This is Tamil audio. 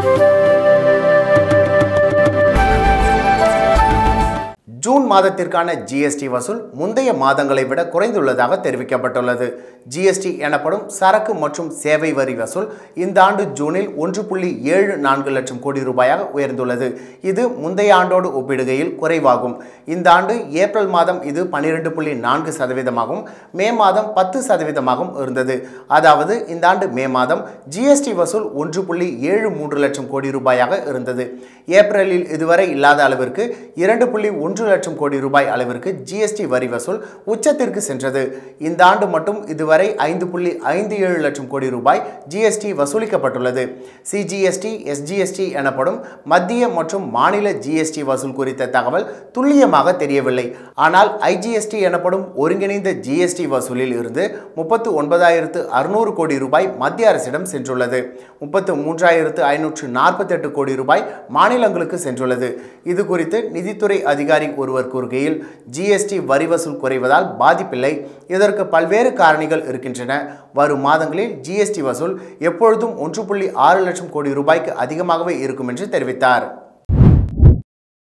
ஜூன் மாதத்திற்கான ஜிஎஸ்டி வசூல் முந்தைய மாதங்களை விட குறைந்துள்ளதாக தெரிவிக்கப்பட்டுள்ளது ஜிஎஸ்டி எனப்படும் சரக்கு மற்றும் சேவை வரி வசூல் இந்த ஆண்டு ஜூனில் ஒன்று புள்ளி ஏழு நான்கு லட்சம் கோடி ரூபாயாக உயர்ந்துள்ளது இது முந்தைய ஆண்டோடு ஒப்பிடுகையில் குறைவாகும் இந்த ஆண்டு ஏப்ரல் மாதம் இது பன்னிரெண்டு புள்ளி நான்கு சதவீதமாகவும் மே மாதம் பத்து சதவீதமாகவும் இருந்தது அதாவது இந்த ஆண்டு மே மாதம் ஜிஎஸ்டி வசூல் ஒன்று புள்ளி ஏழு மூன்று லட்சம் கோடி ரூபாயாக இருந்தது ஏப்ரலில் இதுவரை இல்லாத அளவிற்கு இரண்டு புள்ளி ஒன்று லட்சம் கோடி ரூபாய் அளவிற்கு ஜிஎஸ்டி வரி வசூல் உச்சத்திற்கு சென்றது இந்த ஆண்டு மட்டும் இதுவரை ஐந்து புள்ளி ஐந்து ஏழு லட்சம் கோடி ரூபாய் ஜிஎஸ்டி வசூலிக்கப்பட்டுள்ளது சிஜிஎஸ்டி எஸ்ஜிஎஸ்டி எனப்படும் மத்திய மற்றும் மாநில ஜிஎஸ்டி வசூல் குறித்த தகவல் துல்லியமாக தெரியவில்லை ஆனால் ஐஜிஎஸ்டி எனப்படும் ஒருங்கிணைந்த ஜிஎஸ்டி வசூலில் இருந்து முப்பத்து ஒன்பதாயிரத்து அறுநூறு கோடி ரூபாய் மத்திய அரசிடம் சென்றுள்ளது முப்பத்து மூன்றாயிரத்து ஐநூற்று நாற்பத்தெட்டு கோடி ரூபாய் மாநிலங்களுக்கு சென்றுள்ளது இது குறித்து நிதித்துறை அதிகாரி ஒருவர் கூறுகையில் ஜிஎஸ்டி வரி வசூல் குறைவதால் பாதிப்பில்லை இதற்கு பல்வேறு காரணிகள் இருக்கின்றன வரும் மாதங்களில் ஜிஎஸ்டி வசூல் எப்பொழுதும் ஒன்று புள்ளி ஆறு லட்சம் கோடி ரூபாய்க்கு அதிகமாகவே இருக்கும் என்று தெரிவித்தார்